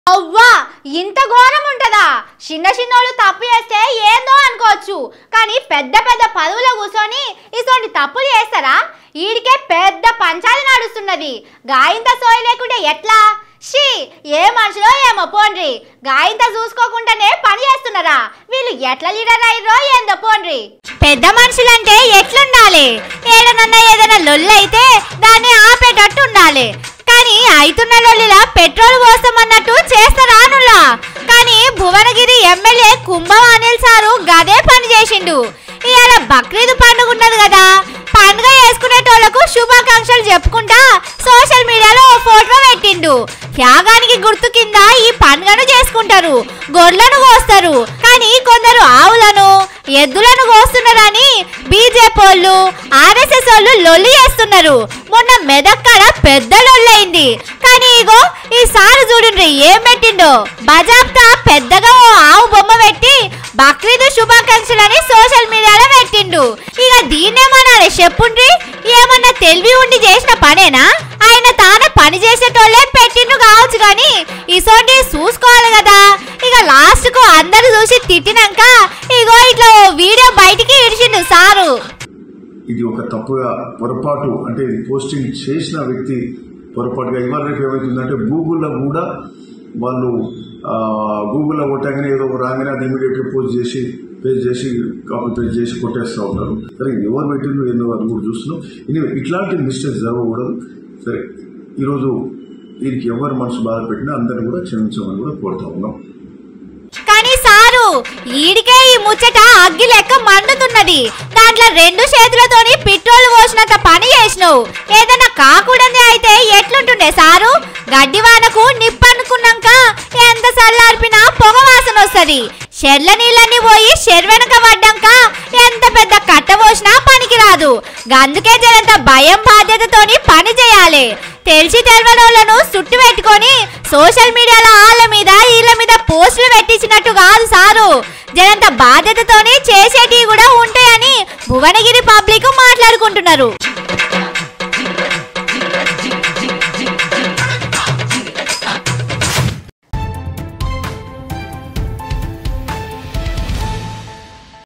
అవ్వా ఇంత ఘోరం ఉంటదా చిన్న చిన్నోళ్ళు తప్పు చేస్తే ఏందో అనుకోవచ్చు కానీ పెద్ద పెద్ద పదవులో కూర్చొని ఇటువంటి తప్పులు చేస్తారా ఈడికే పెద్ద పంచాలి నడుస్తున్నది గాయంత సోయి లేకుంటే ఎట్లా షీ ఏ మనుషులో ఏమో పోండ్రి గాయంత చూసుకోకుండానే పని చేస్తున్నారా వీళ్ళు ఎట్లా లీడర్ అయ్యారో ఏందో పోండ్రి పెద్ద మనుషులంటే ఎట్లుండాలి ఏడనన్నా ఏదైనా లొల్లైతే దాన్ని ఆపేటట్టు ఉండాలి కానీ అయితున్న లొల్లిలా పెట్రోల్ పోస్తామన్నట్టు చేస్తారానులా కానీ భువనగిరి ఎమ్మెల్యే కుంభం అనిల్ సారు గదే పని చేసిండు ఇవాళ బక్రీద్ పండుగ ఉన్నది కదా పండుగ చేసుకునేటోళ్లకు శుభాకాంక్షలు చెప్పుకుంటా సోషల్ మీడియాలో ఓ ఫోటో పెట్టిండు త్యాగానికి గుర్తు కింద ఈ పండుగను చేసుకుంటారు గొర్రెలను కోస్తారు కానీ కొందరు ఆవులను ఎద్దులను కోస్తున్నారని బీజేపీ వాళ్ళు ఆర్ఎస్ఎస్ వాళ్ళు లొల్లి చేస్తున్నారు మొన్న మెదక్కడ పెద్ద లొల్లైంది కానీ ఇగో ఈసారి చూడండి ఏం పెట్టిండో బజాబ్తా పెద్దగా ఓ ఆవు బొమ్మ పెట్టి బక్రీద్ శుభాకాంక్షలని సోషల్ మీడియాలో పెట్టిండు ఇక దీన్నేమనాలి చెప్పుండ్రి ఏమన్నా తెలివి ఉండి చేసిన పనేనా ఆయన తానే పని చేసేటోళ్ళే పెట్టిండు కావచ్చు కానీ ఇసోటి చూసుకోవాలి కదా ఇక లాస్ట్ కు అందరు చూసి తిట్టినాక ఇగో ఇట్లా ఓ వీడియో బయటికి ఇడిచిండు సారు ఇది ఒక తప్పుగా పొరపాటు అంటే ఇది పోస్టింగ్ చేసిన వ్యక్తి పొరపాటుగా ఇవాళ రేపు ఏమవుతుందంటే గూగుల్లో కూడా వాళ్ళు ఆ, గూగుల్లో కొట్టగానే ఏదో రాగానే అది ఇమీడియట్గా పోస్ట్ చేసి పేజ్ చేసి కాపీ పేజ్ చేసి కొట్టేస్తూ ఉంటారు సరే ఎవరు పెట్టిండ్రు ఏందో వాళ్ళు కూడా చూస్తున్నాం ఇది ఇట్లాంటి మిస్టేక్స్ జరగకూడదు సరే ఈరోజు దీనికి ఎవరు మనసు బాధ పెట్టినా అందరిని కూడా క్షమించమని కూడా కోరుతా ఉన్నాం కానీ సారు ఈడికే ఈ ముచ్చట అగ్గి లెక్క మండుతున్నది దాంట్లో రెండు చేతులతోని పెట్రోల్ పోసినంత పని చేసినావు ఏదైనా కాకూడదే అయితే ఎట్లుంటుండే సారు గడ్డివానకు నిప్పనుకున్నాక ఎంత సల్లార్పినా పొగ వాసన వస్తుంది చెర్ల నీళ్ళని పోయి చెరువెనక పడ్డాక ఎంత పెద్ద కట్ట పోసినా పనికి రాదు గందుకే జరంత భయం బాధ్యతతోని పని చేయాలి తెలిసి తెలవనోళ్లను చుట్టు పెట్టుకొని సోషల్ మీడియాలో వాళ్ళ మీద వీళ్ళ మీద పోస్టులు పెట్టించినట్టు కాదు సారు జనంత బాధ్యతతోని చేసేటివి కూడా ఉంటాయని భువనగిరి పబ్లిక్ మాట్లాడుకుంటున్నారు